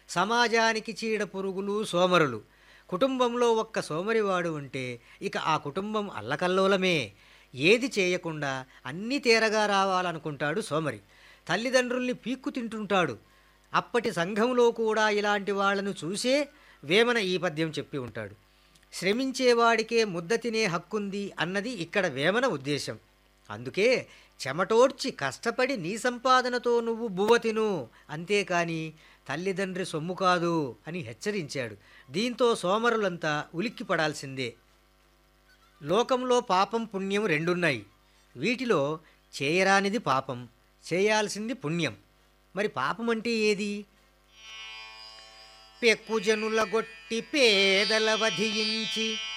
సమాజానికి చీడ పురుగులు సోమరులు కుటుంబంలో ఒక్క సోమరివాడు ఉంటే ఇక ఆ కుటుంబం అల్లకల్లోలమే ఏది చేయకుండా అన్నీ తేరగా రావాలనుకుంటాడు సోమరి తల్లిదండ్రుల్ని పీక్కు తింటుంటాడు అప్పటి సంఘంలో కూడా ఇలాంటి వాళ్ళను చూసే వేమన ఈ పద్యం చెప్పి ఉంటాడు శ్రమించేవాడికే ముద్ద తినే హక్కుంది అన్నది ఇక్కడ వేమన ఉద్దేశం అందుకే చెమటోడ్చి కష్టపడి నీ సంపాదనతో నువ్వు బువ్వ తిను అంతేకాని తల్లిదండ్రి సొమ్ము కాదు అని హెచ్చరించాడు దీంతో సోమరులంతా ఉలిక్కి పడాల్సిందే లోకంలో పాపం పుణ్యం రెండున్నాయి వీటిలో చేయరానిది పాపం చేయాల్సింది పుణ్యం మరి పాపం అంటే ఏది పెక్కుజనుల గొట్టి పేదల వధించి